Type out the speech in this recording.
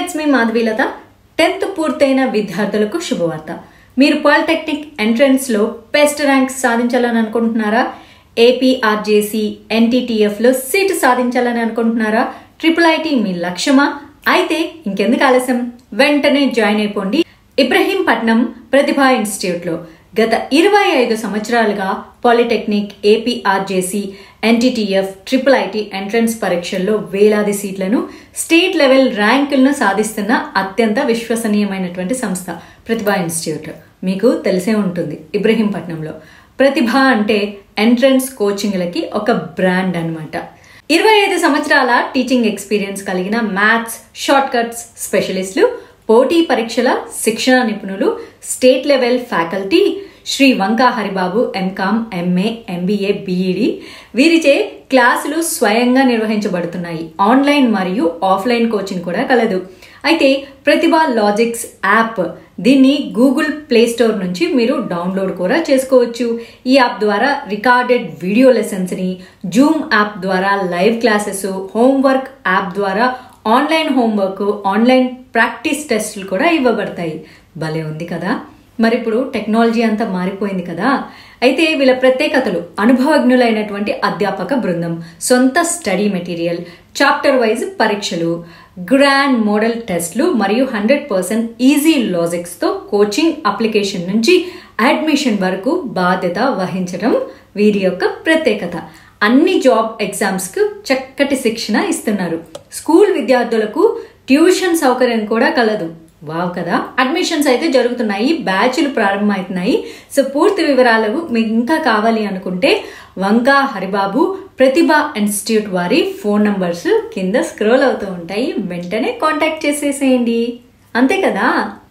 it's me Madhavilatha tenth పూర్తయిన విద్యార్థులకు శుభవార్త మీరు పాలిటెక్నిక్ ఎంట్రన్స్ లో బెస్ట్ ర్యాంక్ సాధించాలని అనుకుంటున్నారా ఏపీఆర్జేసి ఎన్టీటీఎఫ్ లో సీటు సాధించాలని అనుకుంటున్నారా ట్రిపుల్ ఐటీ మీ లక్ష్యమా అయితే ఇంకెందుకు ఆలస్యం వెంటనే జాయిన్ అయిపోండి ఇబ్రహీంపట్నం ప్రతిభా ఇన్స్టిట్యూట్ లో గత ఇరవై ఐదు సంవత్సరాలుగా polytechnic APRJC NTTF triple IT entrance పరీక్షల్లో వేలాది సీట్లను స్టేట్ లెవెల్ ర్యాంకులను సాధిస్తున్న అత్యంత విశ్వసనీయమైనటువంటి సంస్థ ప్రతిభా ఇన్స్టిట్యూట్ మీకు తెలిసే ఉంటుంది ఇబ్రహీంపట్నంలో ప్రతిభ అంటే ఎంట్రన్స్ కోచింగ్లకి ఒక బ్రాండ్ అన్నమాట ఇరవై ఐదు సంవత్సరాల టీచింగ్ ఎక్స్పీరియన్స్ కలిగిన మ్యాథ్స్ షార్ట్ కట్స్ స్పెషలిస్టులు పోటీ పరీక్షల శిక్షణ నిపుణులు state level faculty Shri Vanka Haribabu MCom MA MBA BEd వీరిచే క్లాసులు స్వయంగా నిర్వహించబడుతున్నాయి ఆన్లైన్ మరియు ఆఫ్లైన్ కోచింగ్ కూడా కలదు అయితే ప్రతిభా లాజిక్స్ యాప్ దీన్ని గూగుల్ ప్లే స్టోర్ నుంచి మీరు డౌన్లోడ్ కూడా చేసుకోవచ్చు ఈ యాప్ ద్వారా రికార్డెడ్ వీడియో లెసన్స్ ని జూమ్ యాప్ ద్వారా లైవ్ క్లాసెస్ హోంవర్క్ యాప్ ద్వారా ఆన్లైన్ హోంవర్క్ ఆన్లైన్ ప్రాక్టీస్ టెస్టులు కూడా ఇవ్వబడతాయి భలే ఉంది కదా మరి ఇప్పుడు టెక్నాలజీ అంతా మారిపోయింది కదా అయితే వీళ్ళ ప్రత్యేకతలు అనుభవజ్ఞులైనటువంటి అధ్యాపక బృందం సొంత స్టడీ మెటీరియల్ చాప్టర్ వైజ్ పరీక్షలు గ్రాండ్ మోడల్ టెస్ట్లు మరియు హండ్రెడ్ పర్సెంట్ ఈజీ లాజిక్స్తో కోచింగ్ అప్లికేషన్ నుంచి అడ్మిషన్ వరకు బాధ్యత వహించడం వీరి యొక్క ప్రత్యేకత అన్ని జాబ్ ఎగ్జామ్స్కు చక్కటి శిక్షణ ఇస్తున్నారు స్కూల్ విద్యార్థులకు ట్యూషన్ సౌకర్యం కూడా కలదు వావ్ కదా అడ్మిషన్స్ అయితే జరుగుతున్నాయి బ్యాచ్లు ప్రారంభమవుతున్నాయి సో పూర్తి వివరాలు మీకు ఇంకా కావాలి అనుకుంటే వంకా హరిబాబు ప్రతిభ ఇన్స్టిట్యూట్ వారి ఫోన్ నంబర్స్ కింద స్క్రోల్ అవుతూ ఉంటాయి వెంటనే కాంటాక్ట్ చేసేసేయండి అంతే కదా